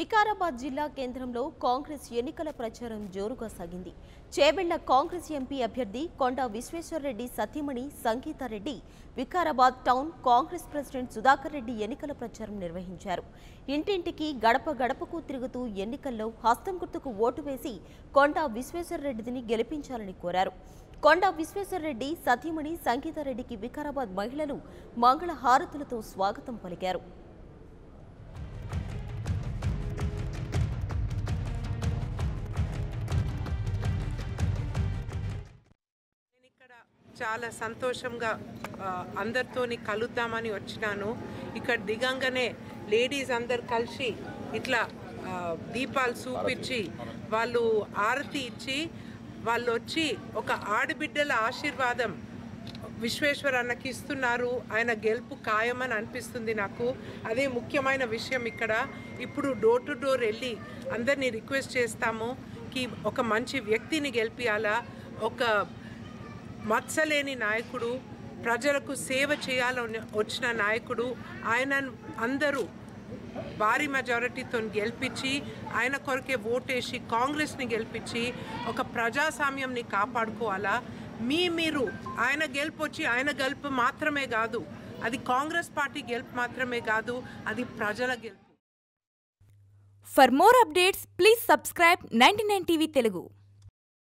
వికారాబాద్ జిల్లా కేంద్రంలో కాంగ్రెస్ ఎన్నికల ప్రచారం జోరుగా సాగింది చేవెళ్ల కాంగ్రెస్ ఎంపీ అభ్యర్థి కొండా విశ్వేశ్వరరెడ్డి సతీమణి సంగీతారెడ్డి వికారాబాద్ టౌన్ కాంగ్రెస్ ప్రెసిడెంట్ సుధాకర్ రెడ్డి ఎన్నికల ప్రచారం నిర్వహించారు ఇంటింటికి గడప గడపకు తిరుగుతూ ఎన్నికల్లో హస్తం గుర్తుకు ఓటు వేసి కొండా విశ్వేశ్వరరెడ్డిని గెలిపించాలని కోరారు కొండా విశ్వేశ్వరరెడ్డి సతీమణి సంగీతారెడ్డికి వికారాబాద్ మహిళలు మంగళ హారతులతో స్వాగతం పలికారు నేను ఇక్కడ చాలా సంతోషంగా ఆ, అందరితోని కలుద్దామని వచ్చినాను ఇక్కడ దిగంగానే లేడీస్ అందరు కలిసి ఇట్లా ఆ, దీపాలు చూపించి వాళ్ళు ఆరతి ఇచ్చి వాళ్ళు వచ్చి ఒక ఆడబిడ్డల ఆశీర్వాదం విశ్వేశ్వర్ అన్నకి ఇస్తున్నారు ఆయన గెలుపు ఖాయమని అనిపిస్తుంది నాకు అదే ముఖ్యమైన విషయం ఇక్కడ ఇప్పుడు డోర్ టు డోర్ వెళ్ళి అందరినీ రిక్వెస్ట్ చేస్తాము కి ఒక మంచి వ్యక్తిని గెలిపియాలా ఒక మత్సలేని నాయకుడు ప్రజలకు సేవ చేయాలని వచ్చిన నాయకుడు ఆయన అందరూ భారీ మెజారిటీతో గెలిపించి ఆయన కొరకే ఓటేసి కాంగ్రెస్ని గెలిపించి ఒక ప్రజాస్వామ్యంని కాపాడుకోవాలా మీ మీరు ఆయన గెలుపు వచ్చి ఆయన గెలుపు మాత్రమే కాదు అది కాంగ్రెస్ పార్టీ గెలుపు మాత్రమే కాదు అది ప్రజల గెలుపు For more updates, please subscribe 99 TV Telugu.